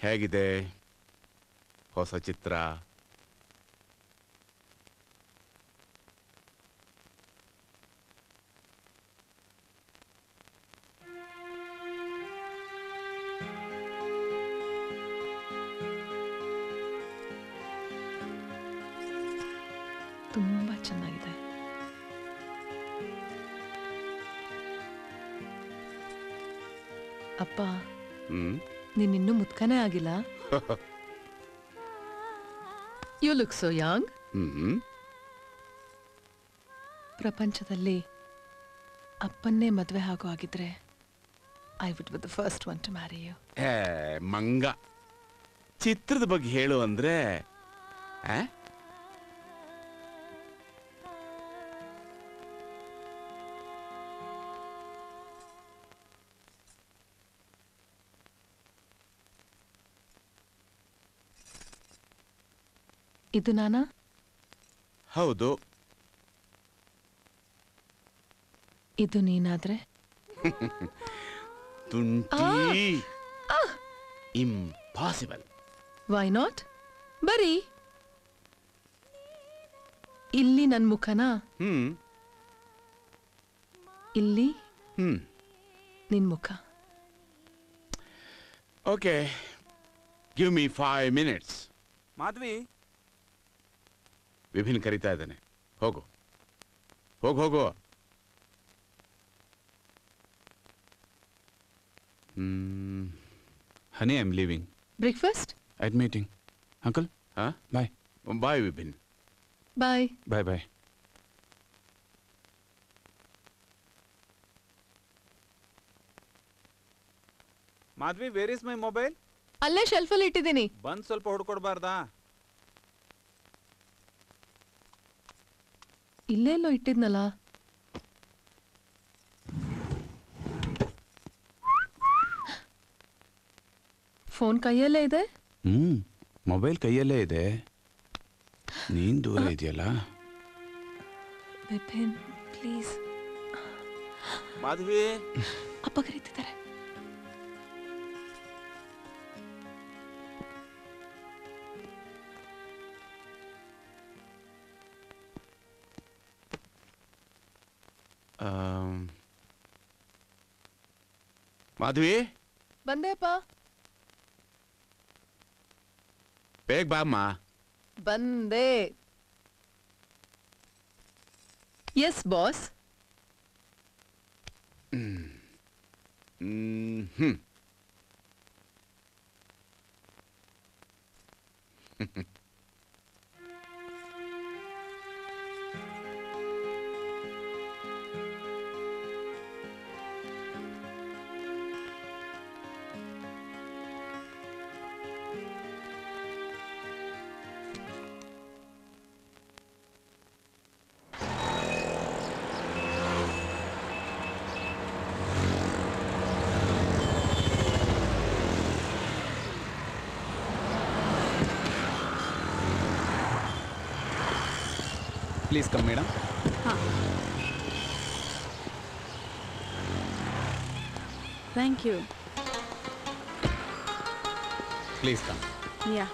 ಹೇಗಿದೆ ಹೊಸ ಚಿತ್ರ ತುಂಬಾ ಚೆನ್ನಾಗಿದೆ ಅಪ್ಪ ಹ್ಮ್ ನೀನಿನ್ನೂ ಮುತ್ಕನೇ ಆಗಿಲ್ಲ ಯು ಲುಕ್ ಸೋಯಾಂಗ್ ಹ್ಮ್ ಪ್ರಪಂಚದಲ್ಲಿ ಅಪ್ಪನ್ನೇ ಮದುವೆ ಆಗೋ ಆಗಿದ್ರೆ I would be the first one to marry you ಏ ಮಂಗ ಚಿತ್ರದ ಬಗ್ಗೆ ಹೇಳು ಅಂದ್ರೆ ಆ? ಇದು ನಾನಾ ಹೌದು ಇದು ನೀನಾದ್ರೆ ತುಂಟಿ ಇಂಪಾಸಿಬಲ್ ವೈ ನಾಟ್ ಬರೀ ಇಲ್ಲಿ ನನ್ನ ಮುಖನಾ ಹ್ಮ್ ಇಲ್ಲಿ ಹ್ಮ್ ನಿನ್ ಮುಖ okay give me five minutes Madhavi Vibhin ಕರಿತಾ ಇದ್ದಾನೆ ಹೋಗು ಹೋಗು ಹೋಗು hmm honey I am leaving breakfast at meeting uncle ಹಾ bye bye Vibhin bye bye bye Madhavi where is my mobile ಅಲ್ಲೇ ಶೆಲ್ಫಲ್ಲಿ ಇಟ್ಟಿದ್ದೀನಿ ಬಂದ್ ಸ್ವಲ್ಪ ಹುಡ್ಕೊಡ್ಬಾರ್ದಾ ಇಲ್ಲೆಲ್ಲೋ ಇಟ್ಟಿದ್ನಲ್ಲ ಫೋನ್ ಕೈಯಲ್ಲೇ ಇದೆ ಹ್ಮ್ ಮೊಬೈಲ್ ಕೈಯಲ್ಲೇ ಇದೆ ನೀನ್ ದೂರ ಇದೆಯಲ್ಲ ವಿಪಿನ್ ಪ್ಲೀಸ್ ಮಾಧವಿ ಅಪ್ಪ ಕರೀತಿದ್ದಾರೆ ಆಮ್, ಮಾಧವಿ ಬಂದೆ ಅಪ್ಪ ಬೇಗ ಬಾಮ್ಮ ಬಂದೆ yes boss hmm hmm please come madam Thank you. Please come Yeah.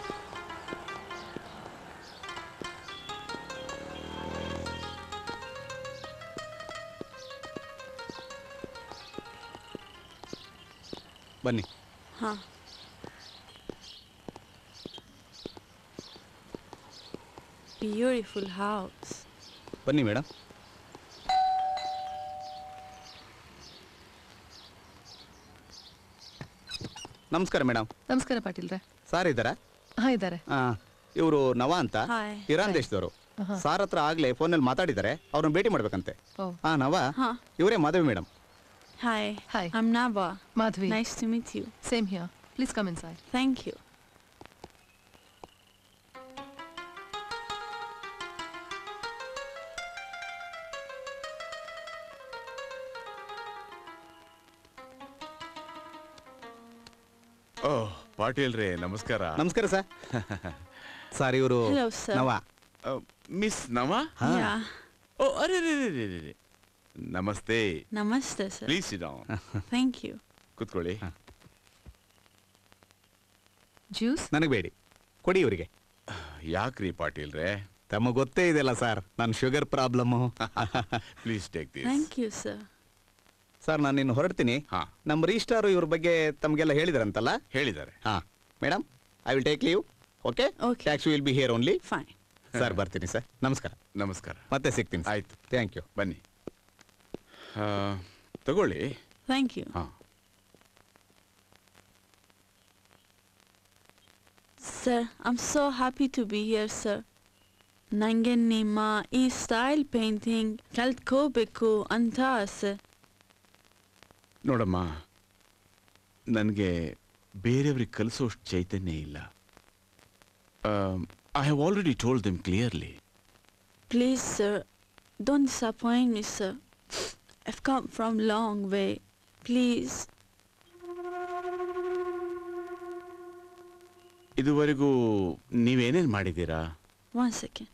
ಬನ್ನಿ Huh. Beautiful house. ಬನ್ನಿ ಮೇಡಮ್ ನಮಸ್ಕಾರ ಮೇಡಮ್ ನಮಸ್ಕಾರ ಪಾಟೀಲ್ರೆ ಸಾರ್ ಇದ್ದಾರಾ ಹಾ ಇದ್ದಾರೆ ಇವರು ನವ ಅಂತ Hi. ಇರಾನ್ ದೇಶದವರು ಸಾರ್ ಹತ್ರ ಆಗ್ಲೇ ಫೋನಲ್ಲಿ ಮಾತಾಡಿದ್ದಾರೆ ಅವ್ರನ್ನ ಭೇಟಿ ಮಾಡ್ಬೇಕಂತೆ ಓ ಹಾ ನವ Huh. ಇವರೇ Madhavi madam Hi. Hi. I'm Nava. Madhavi Nice to meet you. Same here please come inside Thank you. ಓ ಪಾಟೀಲ್ ರೇ ನಮಸ್ಕಾರ ನಮಸ್ಕಾರ ಸರ್ ಸರ್ ಇವರು Hello, sir. Nava miss Nava ಹಾ. Yeah. ಓ ಅರೆ ರೇ ರೇ ರೇ ರೇ ರೇ. ನಮಸ್ತೆ Namaste, sir. Please down Thank you. ಕೂತ್ಕೊಳ್ಳಿ ಜ್ಯೂಸ್ ನನಗೆ ಬೇಡಿ ಕೊಡಿ ಇವರಿಗೆ ಯಾಕ್ರಿ ಪಾಟೀಲ್ರೆ ತಮಗೆ ಗೊತ್ತೇ ಇದೆಯಲ್ಲ ಸರ್ ನನ್ನ sugar problem please take this Thank you, sir. Sir ನಾನು ಇನ್ನು ಹೊರಡ್ತೀನಿ ಹಾ. ನಮ್ಮ ರಿಜಿಸ್ಟ್ರಾರು ಇವ್ರ ಬಗ್ಗೆ ತಮಗೆಲ್ಲ ಹೇಳಿದ್ರಂತಲ್ಲ ಹೇಳಿದ್ದಾರೆ ಹಾಂ madam I will take leave okay Okay. Taxi will be here only Fine. Sir ಬರ್ತೀನಿ ಸರ್ ನಮಸ್ಕಾರ ನಮಸ್ಕಾರ ಮತ್ತೆ ಸಿಗ್ತೀನಿ ಆಯ್ತು. ಥ್ಯಾಂಕ್ ಯು ಬನ್ನಿ ಆ, ತಗೊಳ್ಳಿ Thank you. ಹಾಂ Sir, I'm so happy to be here, sir. ನಂಗೆ ನಿಮ್ಮ ಈ ಸ್ಟೈಲ್ ಪೇಂಟಿಂಗ್ ಕಲ್ತ್ಕೋಬೇಕು ಅಂತ ಆಸೆ ನೋಡಮ್ಮ ನನಗೆ ಬೇರೆಯವ್ರಿಗೆ ಕಲಿಸೋಷ್ಟು ಚೈತನ್ಯ ಇಲ್ಲ I have already told them clearly Please, sir, don't disappoint me, sir. I've come from long way. Please. ಇದುವರೆಗೂ ನೀವೇನೇನು ಮಾಡಿದ್ದೀರಾ One second.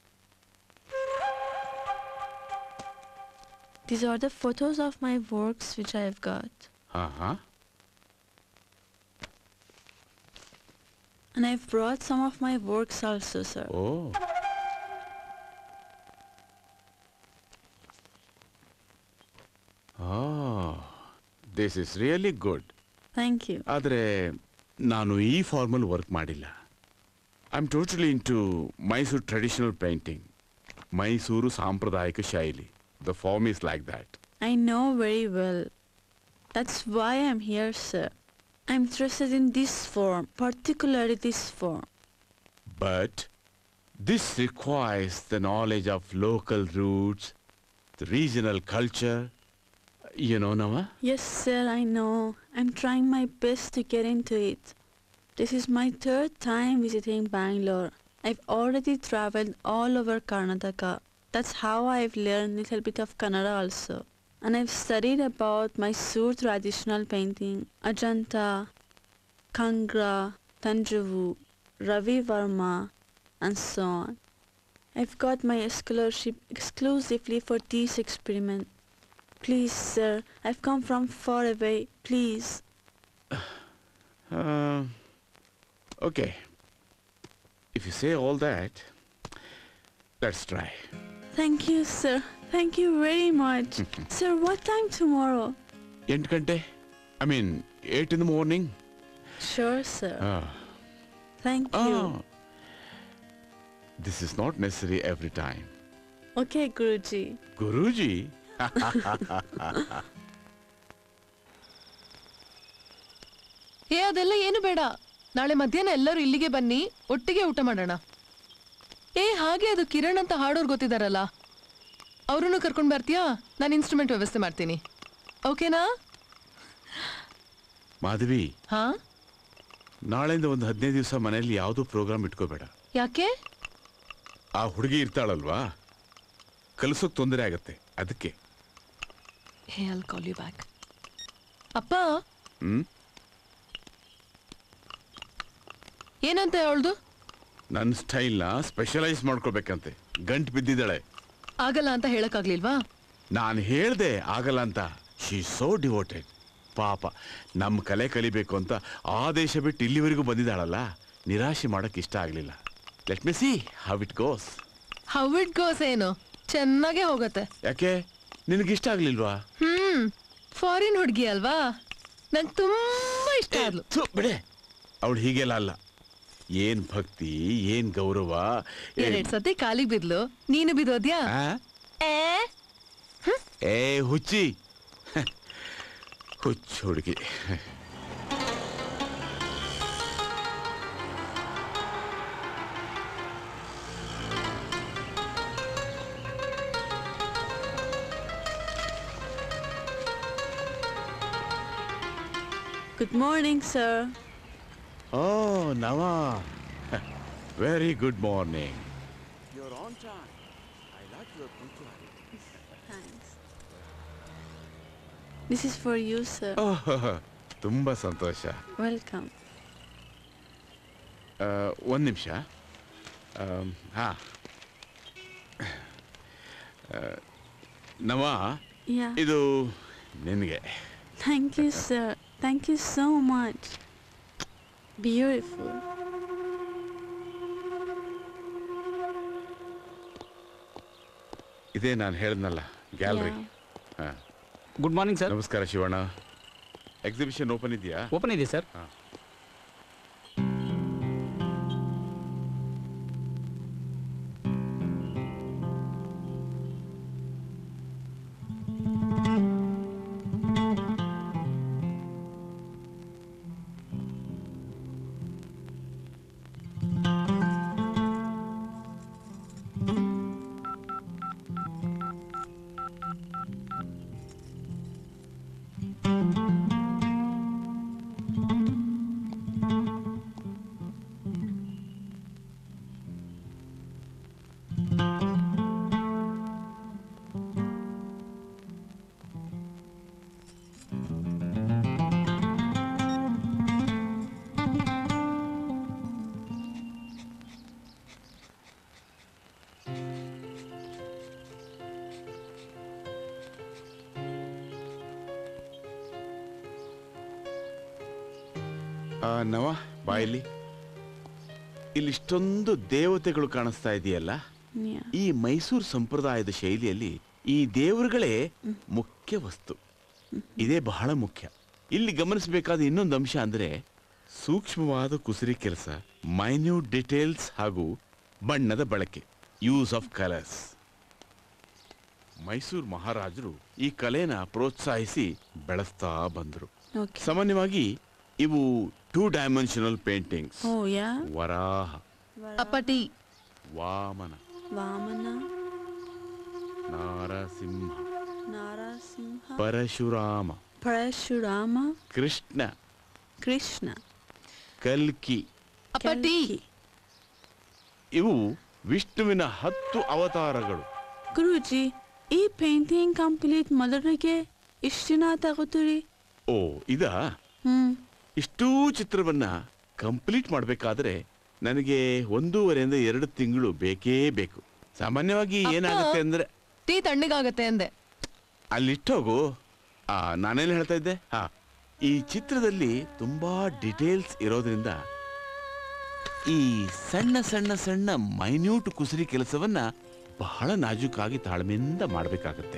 These are the photos of my works which I've got. ಹಾಂ ಹಾಂ And I've brought some of my works also, sir. Oh this is really good Thank you. ಆದರೆ ನಾನು ಈ formal work ಮಾಡಿಲ್ಲ I am totally into Mysore traditional painting Mysore ಸಾಂಪ್ರದಾಯಿಕ ಶೈಲಿ the form is like that I know very well. That's why I'm here, sir. I'm interested in this form, particularly this form. But this requires the knowledge of local roots, the regional culture. You know, Nama? Yes, sir, I know. I'm trying my best to get into it. This is my third time visiting Bangalore. I've already traveled all over Karnataka. That's how I've learned a little bit of Kannada also. And I've studied about Mysore traditional painting, Ajanta, Kangra, Tanjavu, Ravi Varma, and so on. I've got my scholarship exclusively for this experiment. Please, sir, I've come from far away. Please. Uh, okay. If you say all that, let's try. Thank you, sir. Thank you very much. sir, what time tomorrow? ಎಂಟು ಗಂಟೆ I mean eight in the morning Sure, sir. Thank you. This is not necessary every time Okay, Guruji. Guruji ಏ ಅದೆಲ್ಲ ಏನು ಬೇಡ ನಾಳೆ ಮಧ್ಯಾಹ್ನ ಎಲ್ಲರೂ ಇಲ್ಲಿಗೆ ಬನ್ನಿ ಒಟ್ಟಿಗೆ ಊಟ ಮಾಡೋಣ ಏ ಹಾಗೆ ಅದು ಕಿರಣ್ ಅಂತ ಹಾಡೋರು ಗೊತ್ತಿದಾರಲ್ಲ ಅವ್ರನ್ನು ಕರ್ಕೊಂಡು ಬರ್ತೀಯಾ ನಾನು ಇನ್ಸ್ಟ್ರೂಮೆಂಟ್ ವ್ಯವಸ್ಥೆ ಮಾಡ್ತೀನಿ ಓಕೆನಾ ಮಾಧವಿ ಹಾ ನಾಳೆಯಿಂದ ಒಂದು ಹದಿನೈದು ದಿವಸ ಮನೆಯಲ್ಲಿ ಯಾವುದೂ ಪ್ರೋಗ್ರಾಮ್ ಇಟ್ಕೋಬೇಡ ಯಾಕೆ ಆ ಹುಡುಗಿ ಇರ್ತಾಳಲ್ವಾ ಕಲಿಸೋಕ್ ತೊಂದರೆ ಆಗತ್ತೆ ಅದಕ್ಕೆ ಹೇ ಅಲ್ ಕಾಲ್ ಯು ಬ್ಯಾಕ್ ಅಪ್ಪ ಹ್ಮ್ ಏನಂತೆ ಅವಳ್ದು ನನ್ನ ಸ್ಟೈಲ್ನ ಸ್ಪೆಷಲೈಸ್ ಮಾಡ್ಕೊಳ್ಬೇಕಂತೆ ಗಂಟು ಬಿದ್ದಿದ್ದಾಳೆ ಆಗಲ್ಲ ಅಂತ ಹೇಳಕ್ಕಾಗ್ಲಿಲ್ವಾ ನಾನು ಹೇಳ್ದೆ ಆಗಲ್ಲ ಅಂತ ಶಿ ಸೋ ಡಿವೋಟೆಡ್ ಪಾಪ ನಮ್ಮ ಕಲೆ ಕಲಿಬೇಕು ಅಂತ ಆ ದೇಶ ಬಿಟ್ಟು ಇಲ್ಲಿವರೆಗೂ ಬಂದಿದ್ದಾಳಲ್ಲ ನಿರಾಶೆ ಮಾಡಕ್ ಇಷ್ಟ ಆಗಲಿಲ್ಲ let me see how it goes how it goes ಏನು ಚೆನ್ನಾಗೇ ಹೋಗತ್ತೆ ಯಾಕೆ ನಿನಗಿಷ್ಟ ಆಗ್ಲಿಲ್ವಾ ಹ್ಮ್ ಫಾರಿನ್ ಹುಡುಗಿ ಅಲ್ವಾ ನಂಗೆ ತುಂಬಾ ಇಷ್ಟ ಆದ್ಲು ಥು, ಬಿಡೆ ಅವಳು ಹೀಗೆಲ್ಲ ಅಲ್ಲ ಏನ್ ಭಕ್ತಿ ಏನ್ ಗೌರವ ಏ- ಎರಡ್ ಸತಿ ಕಾಲಿಗೆ ಬಿದ್ಲು ನೀನು ಬಿದ್ದೋದ್ಯಾ ಆ? ಏ ಏ ಹುಚ್ಚಿ ಹುಚ್ಚು ಹುಡುಗಿ Good morning, sir. Oh Nava very good morning Thanks. This is for you, sir. ತುಂಬ ಸಂತೋಷ Welcome. ಒಂದು ನಿಮಿಷ ಹಾಂ ನವ Yeah. ಇದು ನಿನಗೆ Thank you, sir. Thank you so much. Beautiful. ಇದೇ ನಾನು ಹೇಳ್ದನಲ್ಲ gallery Yeah. Good morning sir ನಮಸ್ಕಾರ ಶಿವಣ್ಣ ಎಕ್ಸಿಬಿಷನ್ ಓಪನ್ ಇದೆಯಾ ಓಪನ್ ಇದೆ ಸರ್ ಆ, ನವ ಬಾಯಲ್ಲಿ ಇಲ್ಲಿ ಇಷ್ಟೊಂದು ದೇವತೆಗಳು ಕಾಣಿಸ್ತಾ ಇದೆಯಲ್ಲ Yeah. ಈ ಮೈಸೂರು ಸಂಪ್ರದಾಯದ ಶೈಲಿಯಲ್ಲಿ ಈ ದೇವರುಗಳೇ ಮುಖ್ಯ ವಸ್ತು ಇದೇ ಬಹಳ ಮುಖ್ಯ ಇಲ್ಲಿ ಗಮನಿಸಬೇಕಾದ ಇನ್ನೊಂದು ಅಂಶ ಅಂದ್ರೆ ಸೂಕ್ಷ್ಮವಾದ ಕುಸರಿ ಕೆಲಸ ಮೈನ್ಯೂಟ್ ಡಿಟೇಲ್ಸ್ ಹಾಗೂ ಬಣ್ಣದ ಬಳಕೆ ಯೂಸ್ ಆಫ್ ಕಲರ್ಸ್ ಮೈಸೂರು ಮಹಾರಾಜರು ಈ ಕಲೆನ ಪ್ರೋತ್ಸಾಹಿಸಿ ಬೆಳೆಸ್ತಾ ಬಂದರು Okay. ಸಾಮಾನ್ಯವಾಗಿ ಇವು two dimensional paintings Oh, yeah. Varaha ಅಪ್ಪ tea Vamana Vamana, Narasimha Narasimha, Parashurama Parashurama, Krishna Krishna, ಕಲ್ಕಿ ಅಪ್ಪ ಟೀ Kalki. ಇವು ವಿಷ್ಣುವಿನ ಹತ್ತು ಅವತಾರಗಳು ಗುರೂಜಿ ಈ ಪೇಂಟಿಂಗ್ ಕಂಪ್ಲೀಟ್ ಮೊದಲಿಗೆ ಇಷ್ಟು ದಿನ ತಗೋತೀರಿ ಓ ಇದ ಹ್ಮ್ ಇಷ್ಟೂ ಚಿತ್ರವನ್ನ ಕಂಪ್ಲೀಟ್ ಮಾಡಬೇಕಾದ್ರೆ ನನಗೆ ಒಂದೂವರೆಯಿಂದ ಎರಡು ತಿಂಗಳು ಬೇಕೇ ಬೇಕು ಸಾಮಾನ್ಯವಾಗಿ ಅಪ್ಪ. ಏನಾಗುತ್ತೆ ಅಂದ್ರೆ ಟೀ ತಣ್ಣಗಾಗತ್ತೆ ಅಂದೆ ಅಲ್ಲಿಟ್ಟೋಗು ಆ ನಾನೇನು ಹೇಳ್ತಾ ಇದ್ದೆ ಹಾ ಈ ಚಿತ್ರದಲ್ಲಿ ತುಂಬಾ ಡಿಟೇಲ್ಸ್ ಇರೋದ್ರಿಂದ ಈ ಸಣ್ಣ ಸಣ್ಣ ಸಣ್ಣ ಮೈನ್ಯೂಟ್ ಕುಸರಿ ಕೆಲಸವನ್ನ ಬಹಳ ನಾಜೂಕಾಗಿ ತಾಳ್ಮೆಯಿಂದ ಮಾಡಬೇಕಾಗತ್ತೆ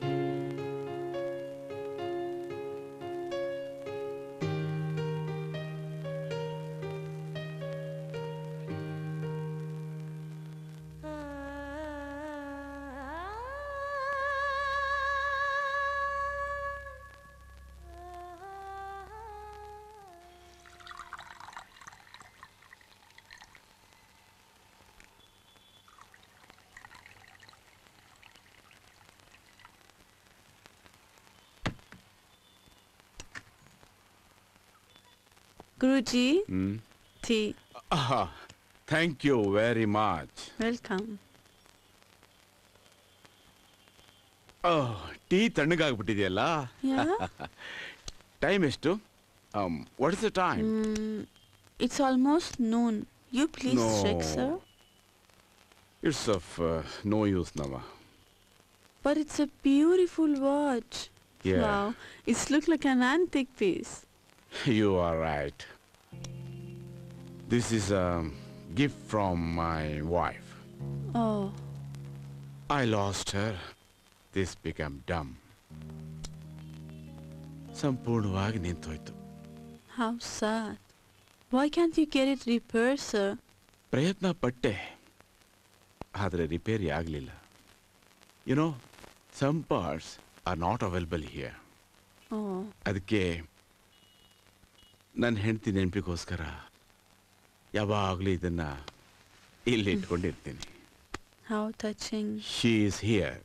Guruji hmm tea thank you very much welcome tea ತಣ್ಣಗಾಗ್ಬಿಟ್ಟಿದೆಯಲ್ಲ ಯಾ ಟೈಮ್ ಎಷ್ಟು what is the time it's almost noon you please No. Check sir it's of no use Nava But it's a beautiful watch. Yeah. Wow. It's look like an antique piece. You are right. This is a gift from my wife. Oh. I lost her. This became dumb. ಸಂಪೂರ್ಣವಾಗಿ ನಿಂತೋಯ್ತು How sad. Why can't you get it repaired, sir? ಪ್ರಯತ್ನ ಪಟ್ಟೆ ಆದರೆ repair ಆಗಲಿಲ್ಲ you know some parts are not available here Oh. ಅದಕ್ಕೆ ನನ್ನ ಹೆಂಡತಿ ನೆನಪಿಗೋಸ್ಕರ ಯಾವಾಗಲೂ ಇದನ್ನ ಇಲ್ಲಿ ಇಟ್ಕೊಂಡಿರ್ತೀನಿ How touching. She is here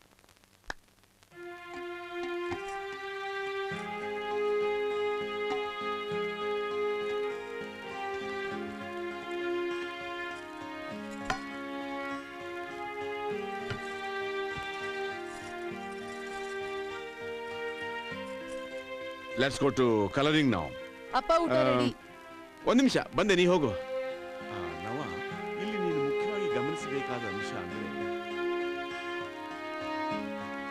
let's go to colouring ನಾವು ಅಪ್ಪ ಊಟ ರೆಡಿ ಒಂದು ನಿಮಿಷ ಬಂದೆ ನೀ ಹೋಗು ಆ, ನವ ಇಲ್ಲಿ ನೀನು ಮುಖ್ಯವಾಗಿ ಗಮನಿಸಬೇಕಾದ ಅಂಶ ಅಂದ್ರೆ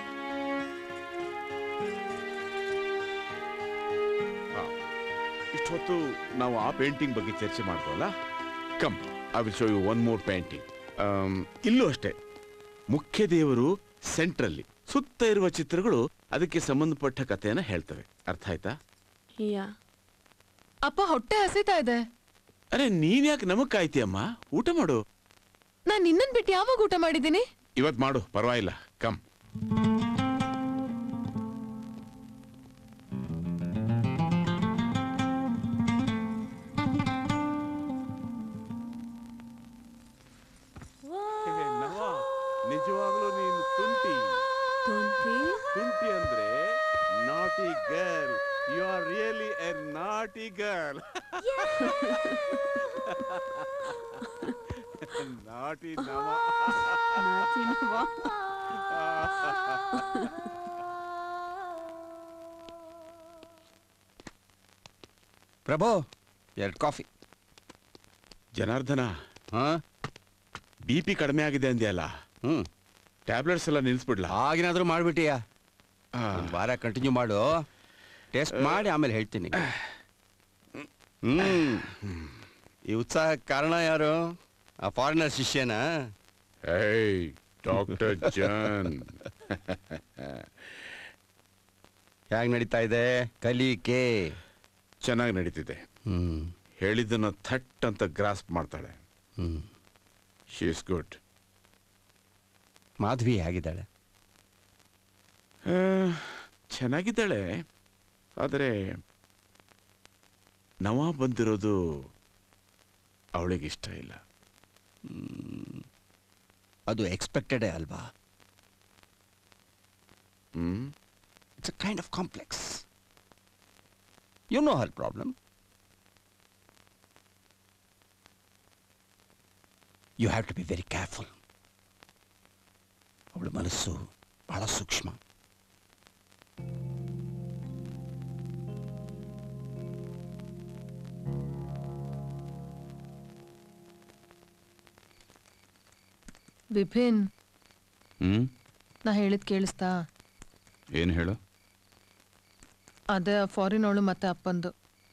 ಆ, ಇಷ್ಟು ಇಷ್ಟೊತ್ತು ನಾವು ಆ ಪೇಂಟಿಂಗ್ ಬಗ್ಗೆ ಚರ್ಚೆ ಮಾಡ್ದವಲ್ಲ come I will show you one more painting ಇಲ್ಲೂ ಅಷ್ಟೇ ಮುಖ್ಯ ದೇವರು ಸೆಂಟ್ರಲ್ಲಿ ಸುತ್ತ ಇರುವ ಚಿತ್ರಗಳು ಅದಕ್ಕೆ ಸಂಬಂಧಪಟ್ಟ ಕಥೆಯನ್ನ ಹೇಳ್ತವೆ ಅರ್ಥ ಆಯ್ತಾ Yeah. ಅಪ್ಪ ಹೊಟ್ಟೆ ಹಸಿತಾ ಇದೆ ಅರೆ ನೀನ್ ಯಾಕೆ ನಮಗ್ ಕಾಯ್ತೀಯಮ್ಮ ಊಟ ಮಾಡು ನಾನ್ ನಿನ್ನನ್ ಬಿಟ್ಟು ಯಾವಾಗ ಊಟ ಮಾಡಿದ್ದೀನಿ ಇವತ್ ಮಾಡು ಪರವಾಗಿಲ್ಲ ಕಮ್ ನಿಜವಾಗ್ಲೂ ನೀನು ತುಂಟಿ Tunti? ತುಂಟಿ ಅಂದ್ರೆ naughty girl you are really a naughty girl naughty Nava Nothing. ಪ್ರಭು ಎರಡು ಕಾಫಿ ಜನಾರ್ದನ ಹಾ ಬಿ ಪಿ ಕಡಿಮೆ ಆಗಿದೆ ಅಂದ್ಯಲ್ಲ ಹ್ಮ್ ಟ್ಯಾಬ್ಲೆಟ್ಸ್ ಎಲ್ಲ ನಿಲ್ಸ್ಬಿಡ್ಲಾ ಆಗಿನಾದ್ರೂ ಮಾಡ್ಬಿಟ್ಟಿಯಾ ಆ, ಒಂದು ವಾರ ಕಂಟಿನ್ಯೂ ಮಾಡು ಟೆಸ್ಟ್ ಮಾಡಿ ಆಮೇಲೆ ಹೇಳ್ತೀನಿ ಹ್ಮ್ ಈ ಉತ್ಸಾಹ ಕಾರಣ ಯಾರು ಆ ಫಾರಿನರ್ ಶಿಷ್ಯನಾ ಹೇಯ್ ಡಾಕ್ಟರ್ ಜಾನ್ ಹೇಗೆ ನಡೀತಾ ಇದೆ ಕಲಿಕೆ ಚೆನ್ನಾಗಿ ನಡೀತಿದೆ ಹ್ಮ್ ಹೇಳಿದ್ದನ್ನ ಥಟ್ ಅಂತ ಗ್ರಾಸ್ಪ್ ಮಾಡ್ತಾಳೆ hmm she is good Madhavi ಹೇಗಿದ್ದಾಳೆ ಚೆನ್ನಾಗಿದ್ದಾಳೆ ಆದರೆ ನವ ಬಂದಿರೋದು ಅವಳಿಗೆ ಇಷ್ಟ ಇಲ್ಲ ಅದು ಎಕ್ಸ್ಪೆಕ್ಟೆಡೇ ಅಲ್ವಾ hmm it's a kind of complex you know her problem you have to be very careful ಅವಳ ಮನಸ್ಸು ಬಹಳ ಸೂಕ್ಷ್ಮ ವಿಪಿನ್ ಹ್ಮ್ ನಾ ಹೇಳಿದ್ ಕೇಳಿಸ್ತಾ ಏನು ಹೇಳು ಅದೇ ಫಾರಿನ್ ಅವಳು ಮತ್ತೆ ಅಪ್ಪಂದು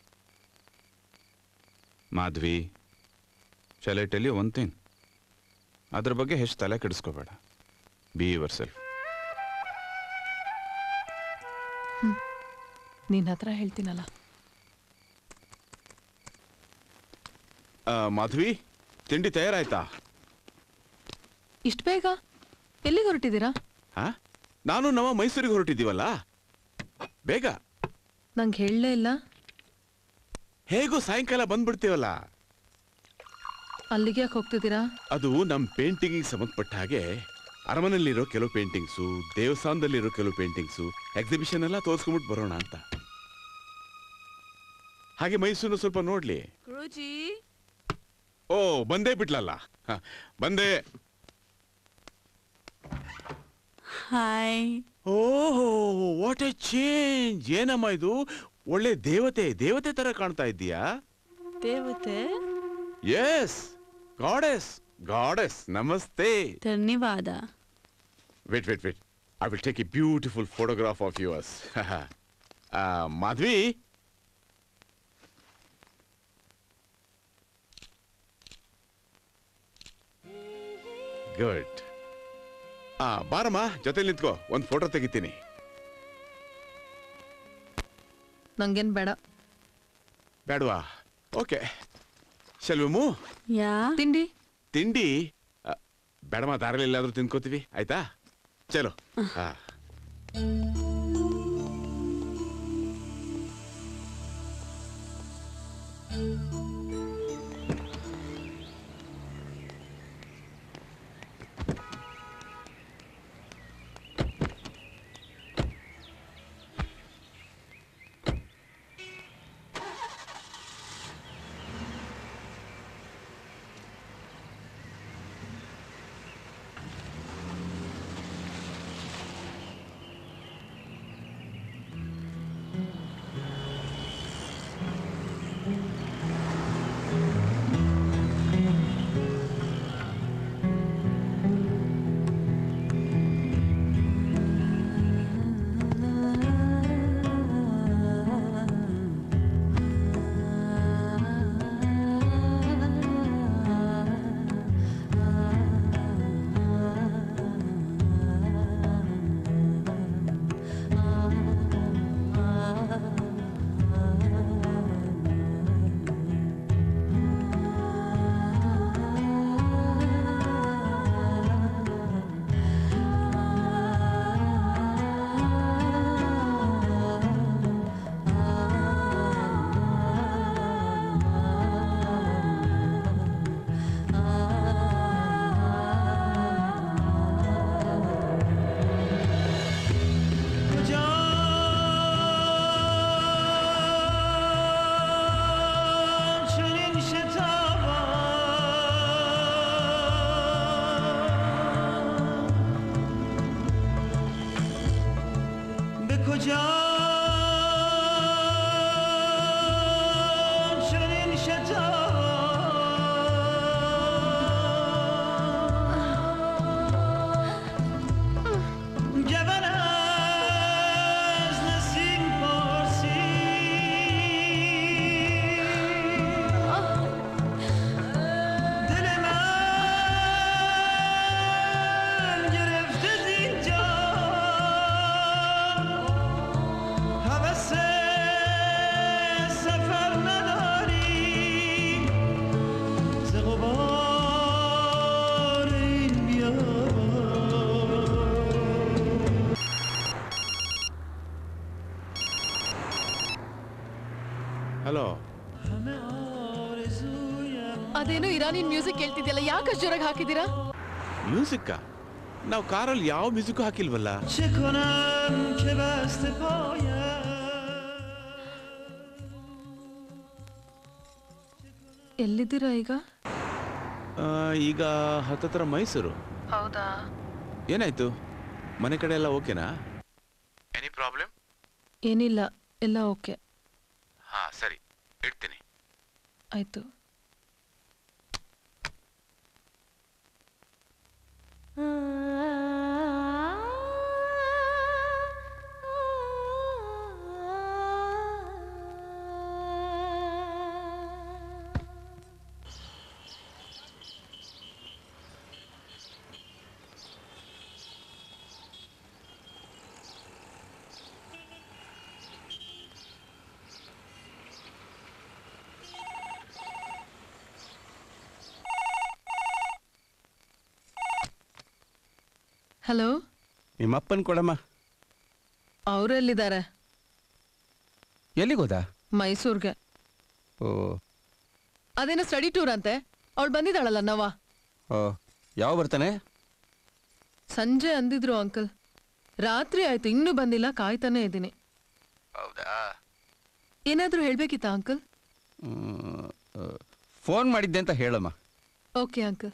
Madhavi shall I tell you one thing ಅದ್ರ ಬಗ್ಗೆ ಹೆಚ್ಚು ತಲೆ ಕೆಡಿಸ್ಕೋಬೇಡ ಬಿ ಯುವರ್ ಸೆಲ್ಫ್ ನಿನ್ನ ಹತ್ರ ಹೇಳ್ತೀನಲ್ಲ ಆ, ಮಾಧವಿ ತಿಂಡಿ ತಯಾರಾಯ್ತಾ ಇಷ್ಟು ಬೇಗ ಎಲ್ಲಿಗೆ ಹೊರಟಿದ್ದೀರಾ ಹಾ ನಾನು ನವ ಮೈಸೂರಿಗೆ ಹೊರಟಿದ್ದೀವಲ್ಲ ಬೇಗ ನಂಗೆ ಹೇಳಲೇ ಇಲ್ಲ ಹೇಗೂ ಸಾಯಂಕಾಲ ಬಂದ್ಬಿಡ್ತೀವಲ್ಲ ಅಲ್ಲಿಗೆ ಯಾಕೆ ಹೋಗ್ತಿದ್ದೀರಾ ಅದು ನಮ್ಮ ಪೇಂಟಿಂಗಿಗೆ ಸಂಬಂಧಪಟ್ಟ ಹಾಗೆ ಅರಮನೆಯಲ್ಲಿರೋ ಕೆಲವು ಪೇಂಟಿಂಗ್ಸು ದೇವಸ್ಥಾನದಲ್ಲಿರೋ ಕೆಲವು ಪೇಂಟಿಂಗ್ಸು ಎಕ್ಸಿಬಿಷನ್ ಎಲ್ಲ ತೋರಿಸ್ಕೊಂಬಿಟ್ಟು ಬರೋಣ ಅಂತ ಹಾಗೆ ಮೈಸೂರು ಸ್ವಲ್ಪ ನೋಡ್ಲಿ Guruji? ಓ ಬಂದೇ ಬಿಟ್ಲಲ್ಲ ಹ, ಬಂದೆ Hi. ಓಹೋ ವಾಟ್ ಎ ಚೇಂಜ್ ಏನಮ್ಮ ಇದು ಒಳ್ಳೆ ದೇವತೆ ದೇವತೆ ತರ ಕಾಣ್ತಾ ಇದ್ದೀಯಾ Devate? ಎಸ್ ಗಾಡೆಸ್ ಗಾಡೆಸ್ ನಮಸ್ತೆ Dhanivada. Wait wait wait I will take a beautiful photograph of yours Madhavi good ಆ ಬಾರಮ್ಮ ಜೊತೆಲಿ ನಿಂತ್ಕೋ ಒಂದು ಫೋಟೋ ತೆಗಿತೀನಿ ನಂಗೇನು ಬೇಡ ಬೇಡವಾ ಓಕೆ ಶೆಲ್ವಮು Yeah? ತಿಂಡಿ ತಿಂಡಿ ಆ, ಬೇಡಮ್ಮ ದಾರಲ್ಲಿ ಎಲ್ಲಾದ್ರೂ ತಿನ್ಕೋತೀವಿ ಆಯ್ತಾ ಚಲೋ ಹಾ کجا چنین شتاب جبل از نسیم پارسی دل من گرفته اینجا حوث سفر نداری ز غبار این بیابان ಹಲೋ همه آرزویم ಅದೇನೋ ಇರಾನಿಯನ್ ಮ್ಯೂಸಿಕ್ ಕೇಳ್ತಿದ್ಯಲ್ಲ ಯಾಕೆ ಜೋರಾಗಿ ಹಾಕಿದ್ದೀರಾ ಮ್ಯೂಸಿಕ್ಕಾ ನಾವು ಕಾರಲ್ಲಿ ಯಾವ ಮ್ಯೂಸಿಕ್ಕು ಹಾಕಿಲ್ವಲ್ಲ چه کنم که بست پایم ಎಲ್ಲಿದ್ದೀರಾ ಈಗ ಆ, ಈಗ ಹತ್ತತ್ರ ಮೈಸೂರು ಹೌದಾ ಏನಾಯ್ತು ಮನೆ ಕಡೆ ಎಲ್ಲ ಓಕೆನಾ ಎನಿ ಪ್ರಾಬ್ಲಮ್ ಏನಿಲ್ಲ ಎಲ್ಲ ಓಕೆ ಹಾ ಸರಿ ಇಡ್ತೀನಿ ಆಯ್ತು ಹಲೋ ನಿಮ್ಮಪ್ಪನ್ ಕೊಡಮ್ಮ ಅವರೆಲ್ಲಿದ್ದಾರೆ ಎಲ್ಲಿಗೋದಾ ಮೈಸೂರ್ಗೆ ಓ ಅದೇನೋ ಸ್ಟಡಿ ಟೂರ್ ಅಂತೆ ಅವಳು ಬಂದಿದ್ದಾಳಲ್ಲ ನವ ಓ ಯಾವ ಬರ್ತಾನೆ ಸಂಜೆ ಅಂದಿದ್ರು ಅಂಕಲ್ ರಾತ್ರಿ ಆಯ್ತು ಇನ್ನೂ ಬಂದಿಲ್ಲ ಕಾಯ್ತಾನೆ ಇದ್ದೀನಿ ಹೌದಾ ಏನಾದರೂ ಹೇಳ್ಬೇಕಿತ್ತಾ ಅಂಕಲ್ ಫೋನ್ ಮಾಡಿದ್ದೆ ಅಂತ ಹೇಳಮ್ಮ ಓಕೆ ಅಂಕಲ್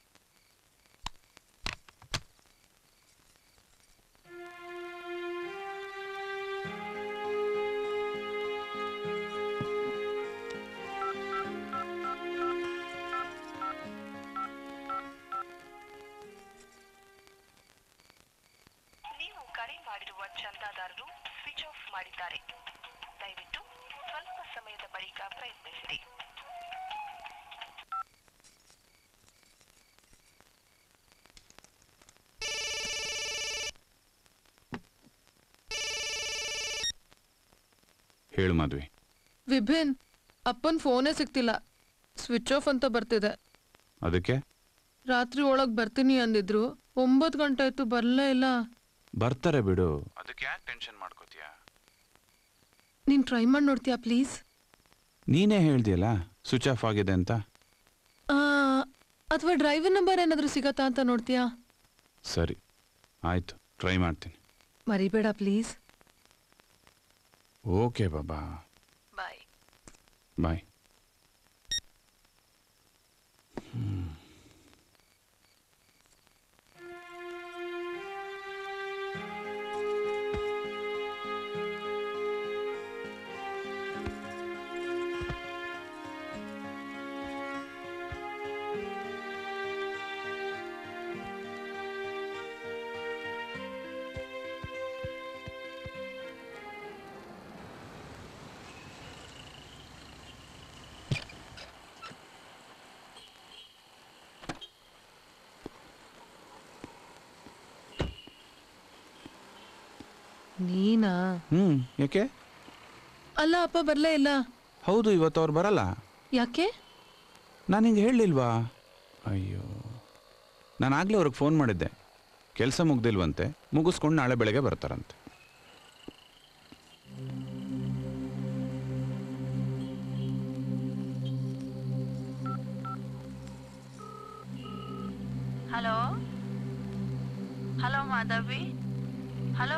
ನೀವು ಕರೆ ಮಾಡಿರುವ ಚಂದಾದಾರರು ಸ್ವಿಚ್ ಆಫ್ ಮಾಡಿದ್ದಾರೆ ದಯವಿಟ್ಟು ಸ್ವಲ್ಪ ಸಮಯದ ಬಳಿಕ ಪ್ರಯತ್ನಿಸಿರಿ ಹೇಳು ಮಾಧವಿ ವಿಭಿನ್ ಅಪ್ಪನ ಫೋನೇ ಸಿಗ್ತಿಲ್ಲ ಸ್ವಿಚ್ ಆಫ್ ಅಂತ ಬರ್ತಿದೆ ಅದಕ್ಕೆ ರಾತ್ರಿ ಒಳಗೆ ಬರ್ತೀನಿ ಅಂದಿದ್ರು ಒಂಬತ್ತು ಗಂಟೆ ಆಯ್ತು ಬರಲೇ ಇಲ್ಲ ಬರ್ತಾರೆ ಬಿಡು ಅದಕ್ಕೆ ಯಾಕೆ ಟೆನ್ಷನ್ ಮಾಡ್ಕೋತೀಯ ನೀನು ಟ್ರೈ ಮಾಡಿ ನೋಡ್ತೀಯಾ ಪ್ಲೀಸ್ ನೀನೇ ಹೇಳ್ದಿಯಲ್ಲ ಸ್ವಿಚ್ ಆಫ್ ಆಗಿದೆ ಅಂತ ಅಥವಾ ಡ್ರೈವರ್ ನಂಬರ್ ಏನಾದರೂ ಸಿಗತ್ತಾ ಅಂತ ನೋಡ್ತೀಯಾ ಸರಿ ಆಯ್ತು ಟ್ರೈ ಮಾಡ್ತೀನಿ ಮರಿಬೇಡ ಪ್ಲೀಸ್ ಓಕೆ ಬಾಬಾ ಬಾಯ್ ಬಾಯ್ ನೀನಾ ಹ್ಞೂ ಯಾಕೆ ಅಲ್ಲ ಅಪ್ಪ ಬರಲೇ ಇಲ್ಲ ಹೌದು ಇವತ್ತು ಅವ್ರು ಬರಲ್ಲ ಯಾಕೆ ನಾನು ಹಿಂಗೆ ಹೇಳಲಿಲ್ವಾ ಅಯ್ಯೋ ನಾನು ಆಗಲೇ ಅವ್ರಿಗೆ ಫೋನ್ ಮಾಡಿದ್ದೆ ಕೆಲಸ ಮುಗ್ದಿಲ್ವಂತೆ ಮುಗಿಸ್ಕೊಂಡು ನಾಳೆ ಬೆಳಗ್ಗೆ ಬರ್ತಾರಂತೆ ಹಲೋ ಹಲೋ ಮಾಧವಿ ಹಲೋ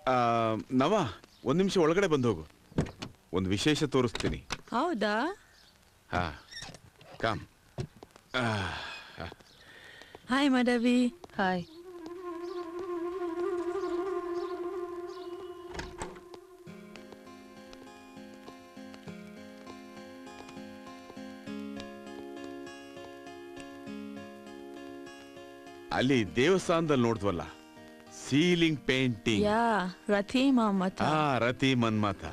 ಆ, ನವ ಒಂದು ನಿಮಿಷ ಒಳಗಡೆ ಬಂದು ಹೋಗು ಒಂದು ವಿಶೇಷ ತೋರಿಸ್ತೀನಿ ಹೌದಾ ಹಾ ಕಾಮ್ ಹಾಯ್ ಮಾಧವಿ ಹಾಯ್ ಅಲ್ಲಿ ದೇವಸ್ಥಾನದಲ್ಲಿ ನೋಡ್ದ್ವಲ್ಲ ಸೀಲಿಂಗ್ ಪೇಂಟಿಂಗ್ ಯಾ ರಥಿ ಮಮತ ಆ Rati Manmatha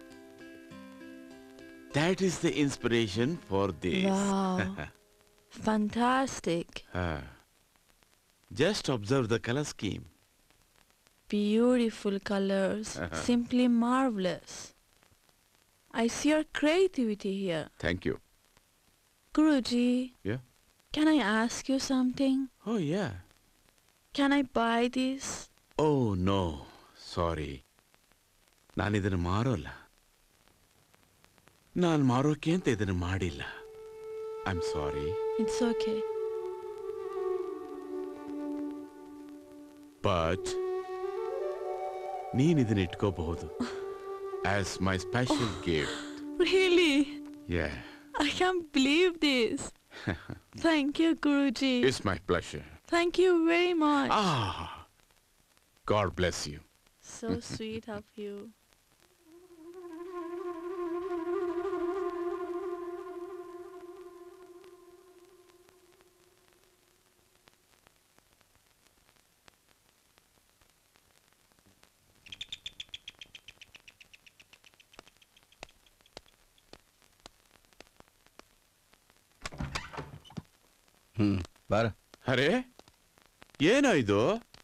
that is the inspiration for this Wow. Fantastic. Just observe the colour scheme Beautiful colors. Simply marvelous. I see your creativity here. Thank you Guruji, Yeah. can I ask you something? Oh yeah Can I buy this? Oh no sorry ನಾನು ಇದನ್ನು ಮಾರೋಲ್ಲ ನಾನು ಮಾರೋಕೆ ಅಂತ ಇದನ್ನು ಮಾಡಿಲ್ಲ I am sorry It's okay. But ನೀನು ಇದನ್ನ ಇಟ್ಕೋಬಹುದು as my special gift Really? Yeah I can't believe this. Thank you, Guruji. It's my pleasure Thank you very much. ಆ god bless you So sweet of you. Hmm ಬಾರ ಅರೆ ಏನೋ ಇದು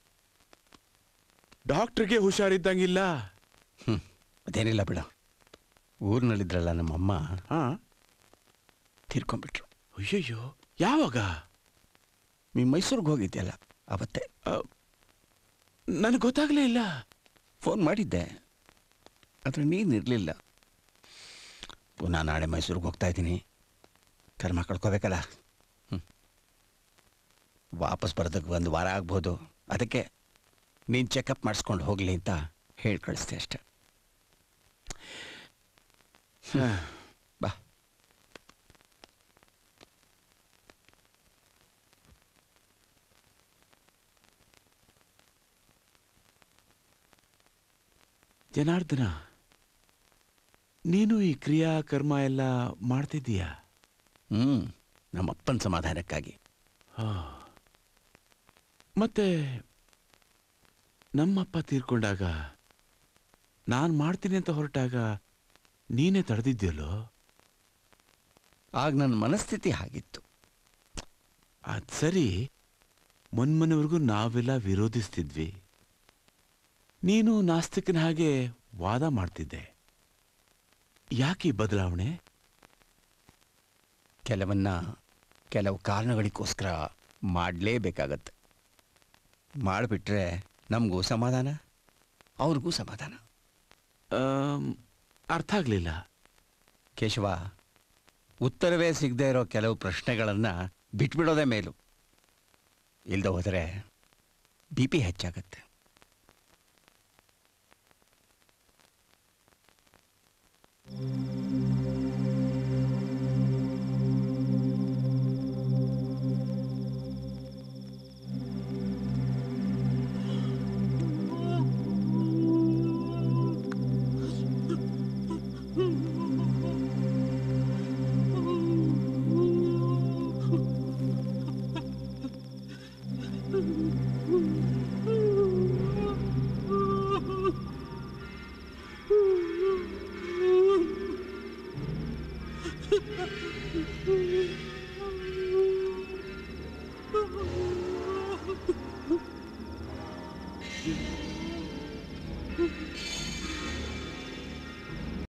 ಡಾಕ್ಟ್ರಿಗೆ ಹುಷಾರಿದ್ದಂಗಿಲ್ಲ ಹ್ಮ್ ಅದೇನಿಲ್ಲ ಬಿಡ ಊರಿನಲ್ಲಿದ್ರಲ್ಲ ನಮ್ಮಮ್ಮ ಹಾ ತೀರ್ಕೊಂಡ್ಬಿಟ್ರು ಅಯ್ಯಯ್ಯೋ ಯಾವಾಗ ನೀ ಮೈಸೂರಿಗೆ ಹೋಗಿದ್ಯಲ್ಲ ಅವತ್ತೇ ನನಗೆ ಗೊತ್ತಾಗ್ಲೇ ಇಲ್ಲ ಫೋನ್ ಮಾಡಿದ್ದೆ ಆದರೆ ನೀನಿರಲಿಲ್ಲ ಪುನಃ ನಾಳೆ ಮೈಸೂರಿಗೆ ಹೋಗ್ತಾ ಇದ್ದೀನಿ ಕರ್ಮ ಕಳ್ಕೊಬೇಕಲ್ಲ ಹ್ಞೂ ವಾಪಸ್ ಬರೋದಕ್ಕೆ ಒಂದು ವಾರ ಆಗ್ಬೋದು ಅದಕ್ಕೆ ನೀನು ಚೆಕಪ್ ಮಾಡಿಸ್ಕೊಂಡು ಹೋಗಲಿ ಅಂತ ಹೇಳಿ ಕಳಿಸ್ದೆ ಅಷ್ಟೆ ಬಾ ಜನಾರ್ದನ ನೀನು ಈ ಕ್ರಿಯಾ ಕರ್ಮ ಎಲ್ಲ ಮಾಡ್ತಿದ್ದೀಯಾ ಹ್ಞೂ ನಮ್ಮಪ್ಪನ ಸಮಾಧಾನಕ್ಕಾಗಿ ಆ. ಮತ್ತೆ ನಮ್ಮಪ್ಪ ತೀರ್ಕೊಂಡಾಗ ನಾನು ಮಾಡ್ತೀನಿ ಅಂತ ಹೊರಟಾಗ ನೀನೇ ತಡೆದಿದ್ಯಲ್ಲೋ ಆಗ ನನ್ನ ಮನಸ್ಥಿತಿ ಹಾಗಿತ್ತು ಅದ್ ಸರಿ ಮೊನ್ಮೊನ್ನೆವರೆಗೂ ನಾವೆಲ್ಲ ವಿರೋಧಿಸ್ತಿದ್ವಿ ನೀನು ನಾಸ್ತಿಕನ ಹಾಗೆ ವಾದ ಮಾಡ್ತಿದ್ದೆ ಯಾಕೆ ಈ ಬದಲಾವಣೆ ಕೆಲವನ್ನ ಕೆಲವು ಕಾರಣಗಳಿಗೋಸ್ಕರ ಮಾಡಲೇಬೇಕಾಗತ್ತೆ ಮಾಡಿಬಿಟ್ರೆ ನಮಗೂ ಸಮಾಧಾನ ಅವ್ರಿಗೂ ಸಮಾಧಾನ ಆಮ್, ಅರ್ಥ ಆಗ್ಲಿಲ್ಲ ಕೇಶವ ಉತ್ತರವೇ ಸಿಗದೆ ಇರೋ ಕೆಲವು ಪ್ರಶ್ನೆಗಳನ್ನು ಬಿಟ್ಬಿಡೋದೇ ಮೇಲು ಇಲ್ದ ಹೋದರೆ ಬಿ ಪಿ ಹೆಚ್ಚಾಗತ್ತೆ Thank